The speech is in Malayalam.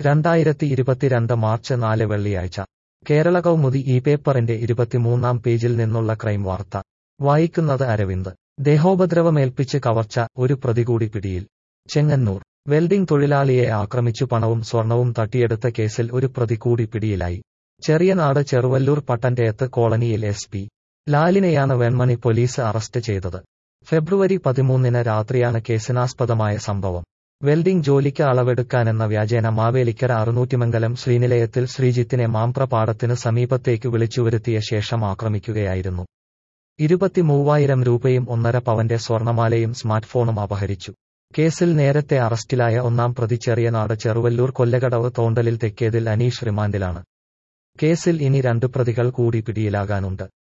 രണ്ടായിരത്തി ഇരുപത്തിരണ്ട് മാർച്ച് നാല് വെള്ളിയാഴ്ച കേരള കൗമുദി ഈ പേപ്പറിന്റെ ഇരുപത്തിമൂന്നാം പേജിൽ നിന്നുള്ള ക്രൈം വാർത്ത വായിക്കുന്നത് അരവിന്ദ് ദേഹോപദ്രവമേൽപ്പിച്ച് കവർച്ച ഒരു പ്രതി കൂടി പിടിയിൽ ചെങ്ങന്നൂർ വെൽഡിംഗ് തൊഴിലാളിയെ ആക്രമിച്ചു പണവും സ്വർണവും തട്ടിയെടുത്ത കേസിൽ ഒരു പ്രതി കൂടി പിടിയിലായി ചെറിയനാട് ചെറുവല്ലൂർ പട്ടന്റയത്ത് കോളനിയിൽ എസ് പി ലാലിനെയാണ് വെൺമണി പോലീസ് അറസ്റ്റ് ചെയ്തത് ഫെബ്രുവരി പതിമൂന്നിന് രാത്രിയാണ് കേസിനാസ്പദമായ സംഭവം വെൽഡിംഗ് ജോലിക്ക് അളവെടുക്കാനെന്ന വ്യാജേന മാവേലിക്കര അറുന്നൂറ്റിമംഗലം ശ്രീനിലയത്തിൽ ശ്രീജിത്തിനെ മാംപ്രപാടത്തിന് സമീപത്തേക്ക് വിളിച്ചുവരുത്തിയ ശേഷം ആക്രമിക്കുകയായിരുന്നു ഇരുപത്തിമൂവായിരം രൂപയും ഒന്നര പവന്റെ സ്വർണമാലയും സ്മാർട്ട്ഫോണും അപഹരിച്ചു കേസിൽ നേരത്തെ അറസ്റ്റിലായ ഒന്നാം പ്രതി ചെറിയനാട് ചെറുവല്ലൂർ കൊല്ലകടവ് തോണ്ടലിൽ തെക്കേതിൽ അനീഷ് റിമാൻഡിലാണ് കേസിൽ ഇനി രണ്ടു പ്രതികൾ കൂടി പിടിയിലാകാനുണ്ട്